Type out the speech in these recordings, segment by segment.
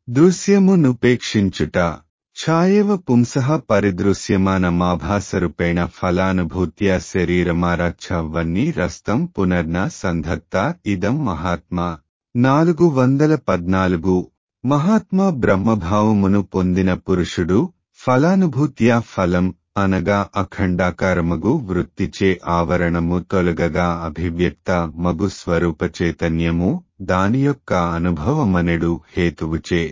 దృశ్యమునుపేక్షించుట ఛాయేవ పుంసః పరిదృశ్యమానమాభాసరూపేణ ఫలానుభూత్యా శరీరమారచ్చవన్నీ రస్తం పునర్న సంధత్త ఇదం మహాత్మా నాలుగు వందల పద్నాలుగు మహాత్మా బ్రహ్మభావమును పొందిన పురుషుడు ఫలానుభూత్యా ఫలం అనగా అఖండాకారమగు వృత్తిచే ఆవరణము తొలగగా అభివ్యక్త మగు స్వరూప చైతన్యము దాని యొక్క అనుభవమనెడు హేతువుచే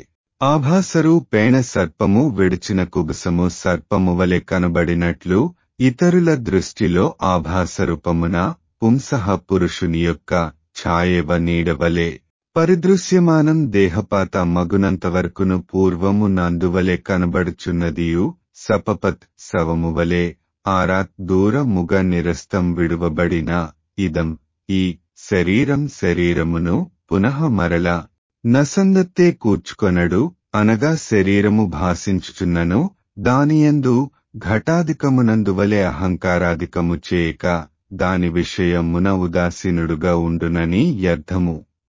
ఆభాసరూపేణ సర్పము విడిచిన కుబుసము సర్పము వలె కనబడినట్లు ఇతరుల దృష్టిలో ఆభాసరూపమున పుంసః పురుషుని యొక్క ఛాయేవ నీడవలే పరిదృశ్యమానం దేహపాత మగునంతవరకును పూర్వము నందువలె కనబడుచున్నదియు సపపత్ శవము వలె ఆరాత్ దూర ముగ నిరస్తం విడువబడిన ఇదం ఈ శరీరం శరీరమును పునః మరల నసందత్తే కూర్చుకొనడు అనగా శరీరము భాసించుచున్నను దానియందు ఘటాధికమునందువలె అహంకారాధికము చేయక దాని విషయమున ఉదాసీనుడుగా ఉండునని అర్థము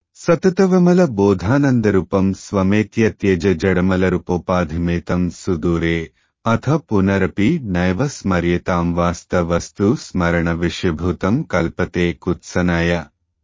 సతతవమల బోధానందరూపం స్వమేత్య త్యజ జడమల రూపోపాధిమేతం సుదూరే అథ పునరపి నైవ స్మర్యతాం వాస్తవస్తు స్మరణ విషభూతం కల్పతే కుత్సనాయ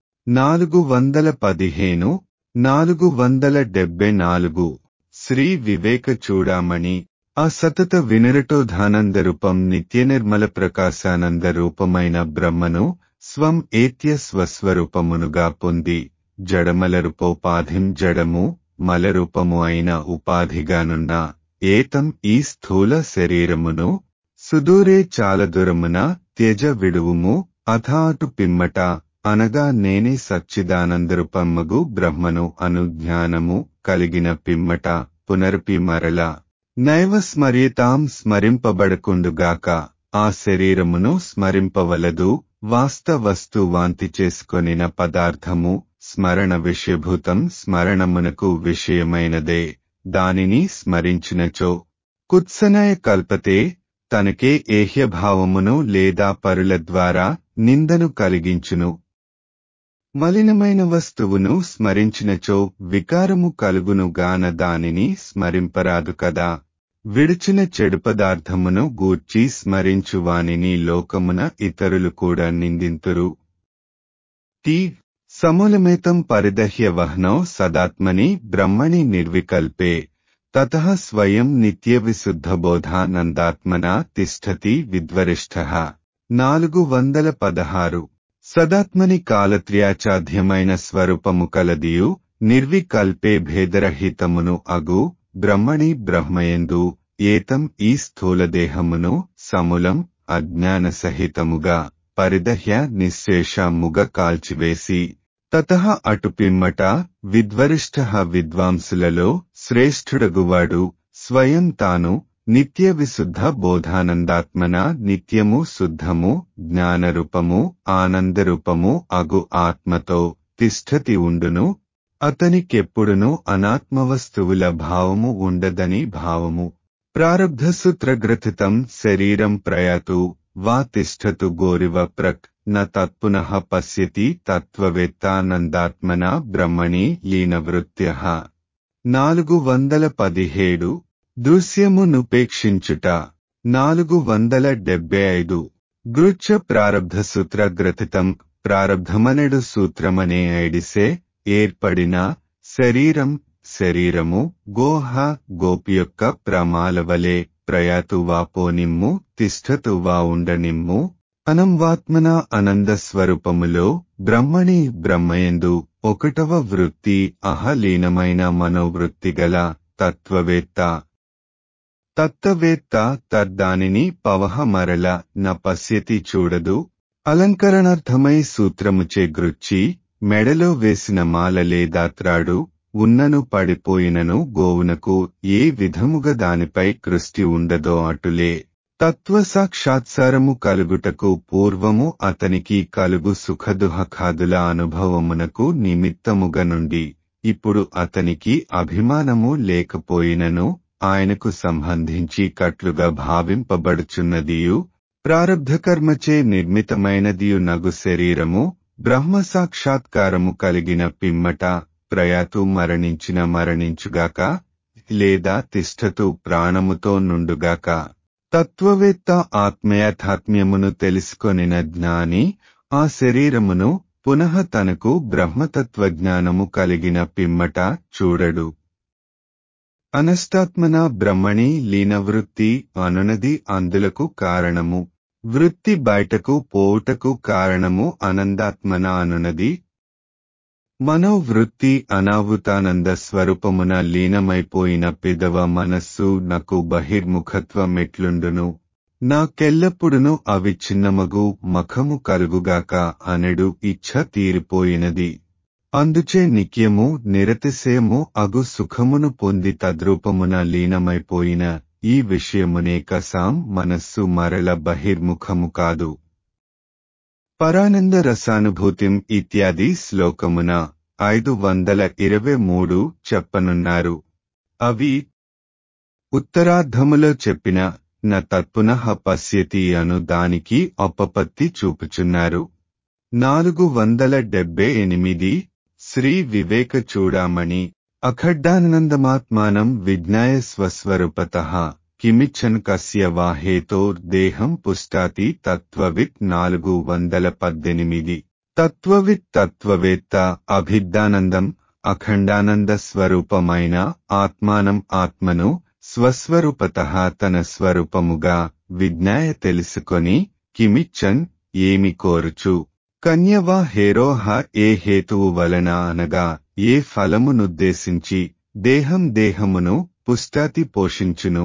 నాలుగు వందల పదిహేను నాలుగు వందల డెబ్బై నాలుగు శ్రీ వివేక చూడామణి ఆ సతత వినరటోధానంద రూపం నిత్య నిర్మల ప్రకాశానంద రూపమైన బ్రహ్మను స్వం ఏత్య స్వస్వరూపమునుగా పొంది జడమల రూపోపాధిం జడము మలరూపము అయిన ఉపాధిగానున్న ఏతం ఈ స్థూల శరీరమును సుదూరే చాలా దూరమున త్యజ విడువుము అథాటు పిమ్మట అనగా నేనే సచ్చిదానందరూపమ్మగు బ్రహ్మను అను జ్ఞానము కలిగిన పిమ్మట పునర్పి మరల నైవ స్మర్యతాం స్మరింపబడకుండుగాక ఆ శరీరమును స్మరింపవలదు వాస్తవస్తు వాంతి చేసుకొనిన పదార్థము స్మరణ విషయభూతం స్మరణమునకు విషయమైనదే దానిని స్మరించినచో కుత్సనయ కల్పతే తనకే ఏహ్యభావమును లేదా పరుల ద్వారా నిందను కలిగించును మలినమైన వస్తువును స్మరించినచో వికారము కలుగును గాన దానిని స్మరింపరాదు కదా విడిచిన చెడు పదార్థమును గూర్చి స్మరించు వానిని లోకమున ఇతరులు కూడా నిందింతురు టి సమూలమేతం పరిదహ్య వహ్నౌ సదాత్మని బ్రహ్మణి నిర్వికల్పే తత స్వయం నిత్య విశుద్ధబోధానందాత్మనా తిష్టతి విద్వరిష్ఠ నాలుగు వందల పదహారు సదాత్మని కాలత్ర్యాచాధ్యమైన స్వరూపము కలదియు నిర్వికల్పే భేదరహితమును అగు బ్రహ్మణి బ్రహ్మయందు ఏతం ఈ స్థూలదేహమును సమూలం అజ్ఞాన సహితముగా పరిదహ్య నిశ్శేషముగ కాల్చివేసి తత అటుపిమ్మట విద్వరిష్ఠ విద్వాంసులలో శ్రేష్ఠుడగువాడు స్వయం తాను నిత్య విశుద్ధ బోధానందాత్మన నిత్యము శుద్ధము జ్ఞానరూపము ఆనందరూపము అగు ఆత్మతో తిష్టతి ఉండును అతనికెప్పుడునూ అనాత్మవస్తువుల భావము ఉండదని భావము ప్రారబ్ధసూత్రగ్రథితం శరీరం ప్రయాతు వా తిష్టతు గోరివ ప్రక్ న తత్పునః పశ్యతి తత్వవేత్తానందాత్మన బ్రహ్మణి లీనవృత్య నాలుగు వందల పదిహేడు దృశ్యమునుపేక్షించుట నాలుగు వందల డెబ్బై ఐదు గృచ్చ ప్రారబ్ధ సూత్ర గ్రథితం ప్రారబ్ధమనెడు సూత్రమనే ఐడిసే ఏర్పడిన శరీరం శరీరము గోహ గోపి యొక్క ప్రమాలవలే ప్రయాతు వా పోనిమ్ము తిష్టతు వా ఉండనిమ్ము అనంవాత్మన ఆనంద స్వరూపములో బ్రహ్మణి బ్రహ్మయందు ఒకటవ వృత్తి అహలీనమైన మనోవృత్తి గల తత్వవేత్త తత్వవేత్త తద్దానిని పవహ మరల న పశ్యతి చూడదు అలంకరణార్థమై సూత్రముచే గృచ్చి మెడలో వేసిన మాల లేదా త్రాడు ఉన్నను పడిపోయినను గోవునకు ఏ విధముగా దానిపై కృష్టి ఉండదో అటులే తత్వ సాక్షాత్సారము కలుగుటకు పూర్వము అతనికి కలుగు సుఖదుహఖాదుల అనుభవమునకు నిమిత్తముగా నుండి ఇప్పుడు అతనికి అభిమానము లేకపోయినను ఆయనకు సంబంధించి కట్లుగా భావింపబడుచున్నదియు ప్రారబ్ధకర్మచే నిర్మితమైనదియు నగు శరీరము బ్రహ్మ సాక్షాత్కారము కలిగిన పిమ్మట ప్రయాతు మరణించిన మరణించుగాక లేదా తిష్టతు ప్రాణముతో నుండుగాక తత్వవేత్త ఆత్మయాథాత్మ్యమును తెలుసుకొనిన జ్ఞాని ఆ శరీరమును పునః తనకు బ్రహ్మతత్వజ్ఞానము కలిగిన పిమ్మట చూడడు అనష్టాత్మన బ్రహ్మణి లీనవృత్తి అనునది అందులకు కారణము వృత్తి బయటకు పోవుటకు కారణము అనందాత్మన అనునది మనోవృత్తి అనావృతానంద స్వరూపమున లీనమైపోయిన పిదవ మనస్సు నాకు బహిర్ముఖత్వమెట్లుండును నాకెల్లప్పుడును అవిచ్ఛిన్నమగు మఖము కలుగుగాక అనెడు ఇచ్ఛ తీరిపోయినది అందుచే నిత్యము నిరతిశయము అగు సుఖమును పొంది తద్రూపమున లీనమైపోయిన ఈ విషయమునేక సాం మనస్సు మరల బహిర్ముఖము కాదు పరానంద రసానుభూతిం ఇత్యాది శ్లోకమున ఐదు వందల ఇరవై మూడు చెప్పనున్నారు అవి ఉత్తరార్ధములో చెప్పిన న తత్పునః పశ్యతి అను దానికి అపపత్తి చూపుచున్నారు నాలుగు వందల డెబ్బై ఎనిమిది శ్రీ వివేక చూడామణి అఖడ్డానందమాత్మానం విజ్ఞాయ స్వస్వరూపత కిమిచ్చన్ కస్య వా హేతోర్దేహం పుష్టాతి తత్వవిత్ నాలుగు వందల పద్దెనిమిది తత్వవిత్ తత్వవేత్త అభిద్దానందం అఖండానంద స్వరూపమైన ఆత్మానం ఆత్మను స్వస్వరూపత తన స్వరూపముగా విజ్ఞాయ తెలుసుకొని కిమిచ్చన్ ఏమి కోరుచు కన్యవా హేరోహ ఏ హేతువు వలన అనగా ఏ ఫలమునుద్దేశించి దేహం దేహమును పుష్టాతి పోషించును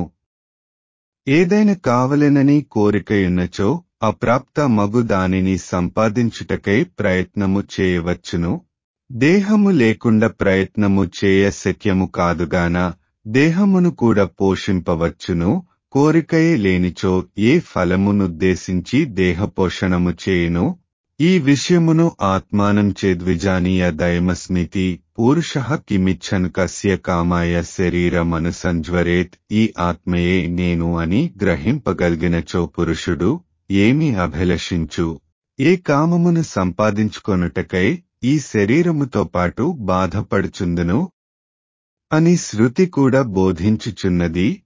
ఏదైనా కావలెనని కోరికయున్నచో అప్రాప్త మగు దానిని సంపాదించుటకై ప్రయత్నము చేయవచ్చును దేహము లేకుండా ప్రయత్నము చేయ శక్యము కాదుగాన దేహమును కూడా పోషింపవచ్చును కోరికయే లేనిచో ఏ ఫలమునుద్దేశించి దేహపోషణము చేయును ఈ విషయమును ఆత్మానం చేద్విజానీయ దయమస్మితి పురుష కిమిచ్చన్ కస్య కామాయ శరీరమను సంజ్వరేత్ ఈ ఆత్మయే నేను అని గ్రహింపగలిగినచో పురుషుడు ఏమి అభిలషించు ఏ కామమును సంపాదించుకొనుటకై ఈ శరీరముతో పాటు బాధపడుచుందును అని శృతి కూడా బోధించుచున్నది